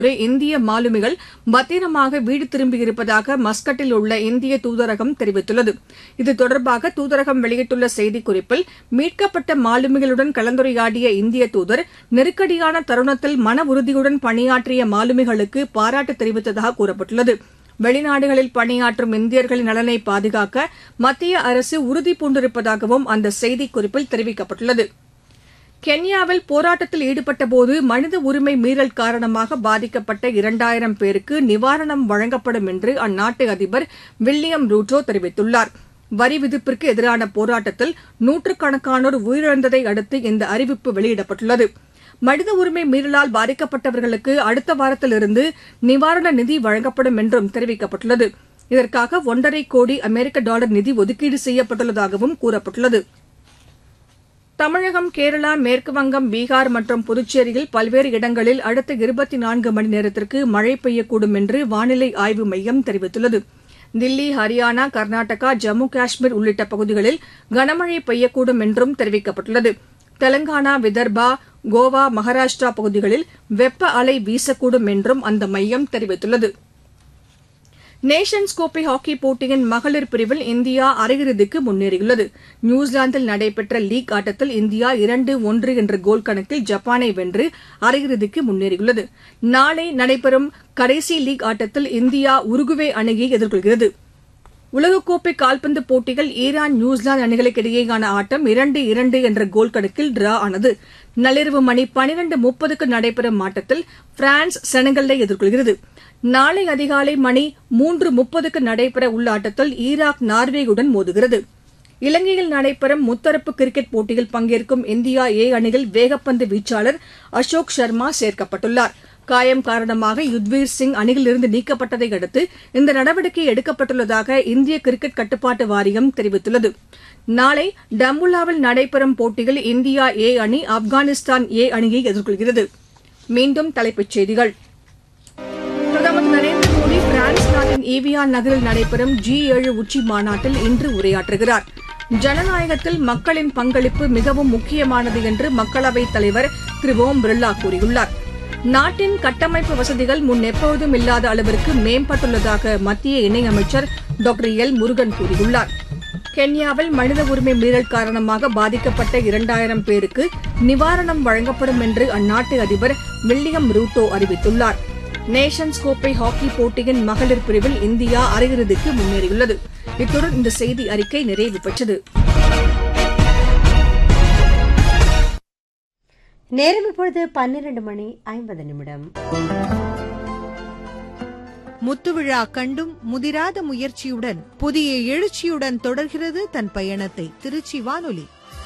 இந்திய மாலுமிகள் பத்திரமாக வீடு திரும்பியிருப்பதாக மஸ்கட்டில் உள்ள இந்திய தூதரகம் தெரிவித்துள்ளது இது தொடர்பாக தூதரகம் வெளியிட்டுள்ள செய்திக்குறிப்பில் மீட்கப்பட்ட மாலுமிகளுடன் கலந்துரையாடிய இந்திய தூதர் நெருக்கடியான தருணத்தில் மன உறுதியுடன் பணியாற்றிய மாலுமிகளுக்கு பாராட்டு தெரிவித்ததாக கூறப்பட்டுள்ளது வெளிநாடுகளில் பணியாற்றும் இந்தியர்களின் நலனை பாதுகாக்க மத்திய அரசு உறுதி பூண்டிருப்பதாகவும் அந்த செய்திக்குறிப்பில் தெரிவிக்கப்பட்டுள்ளது கென்யாவில் போராட்டத்தில் ஈடுபட்டபோது மனித உரிமை மீறல் காரணமாக பாதிக்கப்பட்ட இரண்டாயிரம் பேருக்கு நிவாரணம் வழங்கப்படும் என்று அந்நாட்டு அதிபர் வில்லியம் ரூட்டோ தெரிவித்துள்ளார் வரி விதிப்பிற்கு எதிரான போராட்டத்தில் நூற்றுக்கணக்கானோர் உயிரிழந்ததை அடுத்து இந்த அறிவிப்பு வெளியிடப்பட்டுள்ளது மனித உரிமை மீறலால் பாதிக்கப்பட்டவர்களுக்கு அடுத்த வாரத்திலிருந்து நிவாரண நிதி வழங்கப்படும் என்றும் தெரிவிக்கப்பட்டுள்ளது இதற்காக ஒன்றரை கோடி அமெரிக்க டாலர் நிதி ஒதுக்கீடு செய்யப்பட்டுள்ளதாகவும் கூறப்பட்டுள்ளது தமிழகம் கேரளா மேற்குவங்கம் பீகார் மற்றும் புதுச்சேரியில் பல்வேறு இடங்களில் அடுத்த இருபத்தி நான்கு மணி நேரத்திற்கு மழை பெய்யக்கூடும் என்று வானிலை ஆய்வு மையம் தெரிவித்துள்ளது தில்லி ஹரியானா கர்நாடகா ஜம்மு காஷ்மீர் உள்ளிட்ட பகுதிகளில் கனமழை பெய்யக்கூடும் என்றும் தெரிவிக்கப்பட்டுள்ளது தெலங்கானா விதர்பா கோவா மகாராஷ்டிரா பகுதிகளில் வெப்ப அலை வீசக்கூடும் என்றும் அந்த மையம் தெரிவித்துள்ளது நேஷன்ஸ் கோப்பை ஹாக்கி போட்டியின் மகளிர் பிரிவில் இந்தியா அரையிறுதிக்கு முன்னேறியுள்ளது நியூசிலாந்தில் நடைபெற்ற லீக் ஆட்டத்தில் இந்தியா இரண்டு ஒன்று என்ற கோல் கணக்கில் ஜப்பானை வென்று அரையிறுதிக்கு முன்னேறியுள்ளது நாளை நடைபெறும் கடைசி லீக் ஆட்டத்தில் இந்தியா உருகுவே அணியை எதிர்கொள்கிறது உலகக்கோப்பை கால்பந்து போட்டிகள் ஈரான் நியூசிலாந்து அணிகளுக்கு இடையேயான ஆட்டம் இரண்டு இரண்டு என்ற கோல் கணக்கில் டிரா ஆனது நள்ளிரவு மணி பனிரண்டு முப்பதுக்கு நடைபெறும் ஆட்டத்தில் பிரான்ஸ் செனகலை எதிர்கொள்கிறது நாளை அதிகாலை மணி மூன்று முப்பதுக்கு நடைபெற உள்ள ஆட்டத்தில் ஈராக் நார்வேயுடன் மோதுகிறது இலங்கையில் நடைபெறும் முத்தரப்பு கிரிக்கெட் போட்டியில் பங்கேற்கும் இந்தியா ஏ அணியில் வேகப்பந்து வீச்சாளர் அசோக் சர்மா சேர்க்கப்பட்டுள்ளார் காயம் காரணமாக யுத்வீர் சிங் அணியிலிருந்து நீக்கப்பட்டதை அடுத்து இந்த நடவடிக்கை எடுக்கப்பட்டுள்ளதாக இந்திய கிரிக்கெட் கட்டுப்பாட்டு வாரியம் தெரிவித்துள்ளது நாளை டம்புல்லாவில் நடைபெறும் போட்டியில் இந்தியா ஏ அணி ஆப்கானிஸ்தான் ஏ அணியை எதிர்கொள்கிறது மீண்டும் தலைப்புச் செய்திகள் பிரதமர் திரு நரேந்திர மோடி பிரான்ஸ் நாட்டின் ஈவியான் நகரில் நடைபெறும் ஜி ஏழு உச்சி மாநாட்டில் இன்று உரையாற்றுகிறார் ஜனநாயகத்தில் மக்களின் பங்களிப்பு மிகவும் முக்கியமானது என்று மக்களவைத் தலைவர் திரு ஓம் பிர்லா கூறியுள்ளார் நாட்டின் கட்டமைப்பு வசதிகள் முன் எப்போதும் இல்லாத அளவிற்கு மேம்பட்டுள்ளதாக மத்திய இணையமைச்சர் டாக்டர் எல் முருகன் கூறியுள்ளார் கென்யாவில் மனித உரிமை மீறல் காரணமாக பாதிக்கப்பட்ட இரண்டாயிரம் பேருக்கு நிவாரணம் வழங்கப்படும் என்று அந்நாட்டு அதிபர் வில்லியம் ரூட்டோ அறிவித்துள்ளார் நேஷன்ஸ் கோப்பை ஹாக்கி போட்டியின் மகளிர் பிரிவில் இந்தியா அரையிறுதிக்கு முன்னேறியுள்ளது இத்துடன் இந்த செய்தி அறிக்கை நிறைவு பெற்றது நேரம் இப்பொழுது பன்னிரண்டு மணி ஐம்பது நிமிடம் முத்துவிழா கண்டும் முதிராத முயற்சியுடன் புதிய எழுச்சியுடன் தொடர்கிறது தன் பயணத்தை திருச்சி வானொலி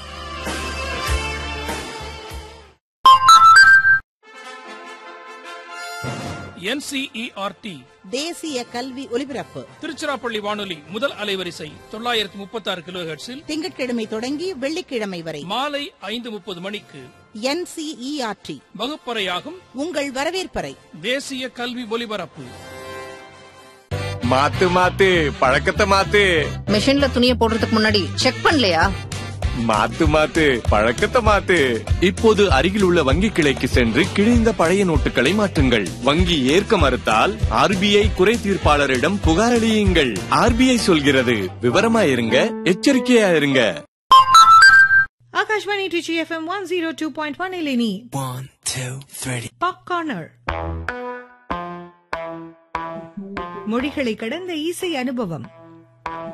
என்சிஇஆர்டி தேசிய கல்வி ஒலிபரப்பு திருச்சிராப்பள்ளி வானொலி முதல் அலைவரிசை தொள்ளாயிரத்தி முப்பத்தி ஆறு கிலோ ஹெர்ட்ஸில் திங்கட்கிழமை தொடங்கி வெள்ளிக்கிழமை வரை மாலை ஐந்து முப்பது மணிக்கு என்சிஇஆர்டி வகுப்பறையாகும் உங்கள் வரவேற்பறை தேசிய கல்வி ஒலிபரப்பு மாத்து மாத்து பழக்கத்தை மாத்து மிஷின்ல துணியை போடுறதுக்கு முன்னாடி செக் பண்ணலையா மாத்து மாத்து பழக்கத்தை மாத்து இப்போது அருகில் உள்ள வங்கி கிளைக்கு சென்று கிழிந்த பழைய நோட்டுகளை மாற்றுங்கள் வங்கி ஏற்க மறுத்தால் ஆர்பிஐ குறை தீர்ப்பாளரிடம் புகார் அளியுங்கள் ஆர்பிஐ சொல்கிறது விவரமா இருங்க எச்சரிக்கையா இருங்க Akashvani Trichy FM one zero two point one இலினி பாப் கார்னர் மொழிகளை கடந்த இசை அனுபவம்